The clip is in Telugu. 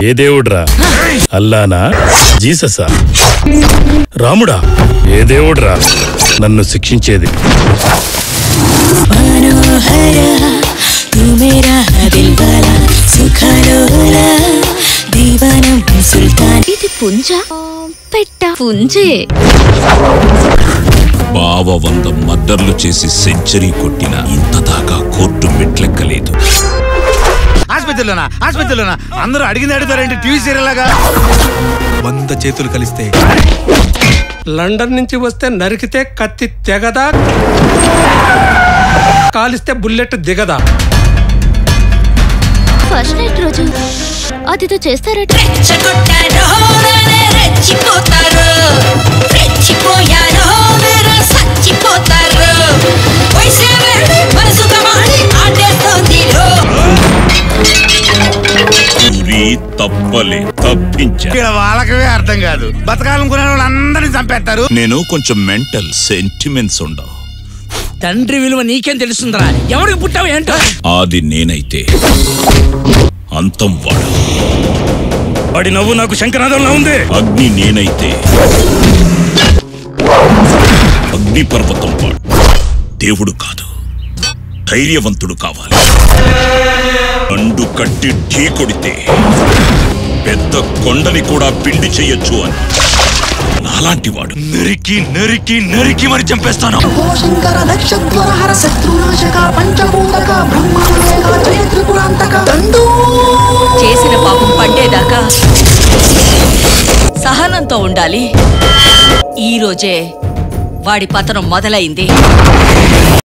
ఏ దేవుడ్రా అల్లానా జీససా రాముడా ఏ దేవుడ్రా నన్ను శిక్షించేది मनोहर तू मेरा दिलवाला सुखालोला दीवाना सुल्तान ఇది పుంజ పెట్ట పుంజే బావ వంద మద్దర్లు చేసి సెంచరీ కొట్టిన ఇంత దాకా కోర్టు మెట్లెక్కలేదు ఆసుపత్రిలోనా ఆసుపత్రిలోనా అందరూ అడిగింది అడుగుతారేంటి టీవీ సీరియల్ లాగా వంద చేతులు కలిస్తే లండన్ నుంచి వస్తే నరికితే కత్తి తెగదా కాలిస్తే బుల్లెట్ దిగదా ఫస్ట్ నైట్ రోజు అదితో చేస్తారట రెచ్చగొట్టారో నేనే రెచ్చిపోతారు రెచ్చిపోయారో మీరు సచ్చిపోతారు వయసే వేడి మనసు కమాడి ఆడేస్తోంది రో ఉరి తప్పలే తప్పించా ఇక్కడ వాళ్ళకే అర్థం కాదు బతకాలనుకునే వాళ్ళు అందరినీ చంపేస్తారు నేను కొంచెం మెంటల్ సెంటిమెంట్స్ ఉండవు తండ్రి విలువ నీకేం తెలుస్తుందిరా ఎవరికి పుట్టావు ఏంటో ఆది నేనైతే అంతం వాడు వాడి నవ్వు నాకు శంకనాదంలో ఉంది అగ్ని నేనైతే అగ్ని పర్వతం వాడు దేవుడు కాదు ధైర్యవంతుడు కావాలి అండు కట్టి ఢీ కొడితే పెద్ద కొండని కూడా పిండి చెయ్యొచ్చు అని నాలాంటి వాడు నరికి నరికి నరికి మరి చంపేస్తాను శంకర నక్షత్ర హర శత్రునాశక పంచభూతక బ్రహ్మాండక జయ త్రిపురాంతక దండూ చేసిన పాపం పండేదాకా సహనంతో ఉండాలి ఈ రోజే వాడి పతనం మొదలైంది